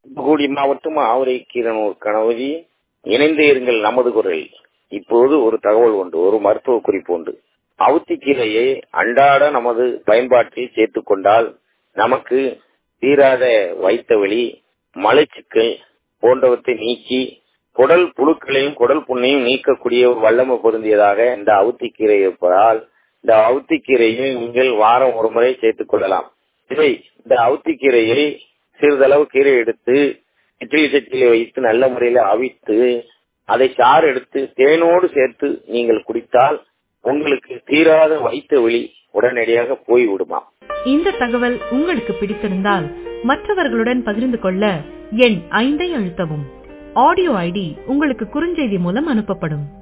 தூத்துக்குடி மாவட்டம் ஆவரை கீரனூர் கணவதி இணைந்தே இருங்கள் நமது குரல் இப்போது ஒரு தகவல் உண்டு ஒரு மருத்துவ குறிப்பு உண்டு அவுத்திக்கீரையை அன்றாட நமது பயன்பாட்டில் சேர்த்துக் கொண்டால் நமக்கு தீராத வைத்த வலி மலைச்சிக்கல் போன்றவற்றை நீக்கி குடல் புழுக்களையும் குடல் புண்ணையும் நீக்கக்கூடிய ஒரு வல்லமை பொருந்தியதாக இந்த அவுத்திக்கீரை இருப்பதால் இந்த அவுத்திக்கீரையை நீங்கள் வாரம் ஒரு முறை சேர்த்துக் கொள்ளலாம் இதை இந்த அவுத்திக்கீரையை சிறிதளவு கீரை எடுத்து இட்லி சட்டியில வைத்து நல்ல முறையில் அவித்து அதை சாறு எடுத்து தேனோடு சேர்த்து நீங்கள் குடித்தால் உங்களுக்கு தீராத வைத்த வலி உடனடியாக போய்விடுமா இந்த தகவல் உங்களுக்கு பிடித்திருந்தால் மற்றவர்களுடன் பகிர்ந்து கொள்ள எண் ஐந்தை அழுத்தவும் ஆடியோ ஐடி உங்களுக்கு குறுஞ்செய்தி மூலம் அனுப்பப்படும்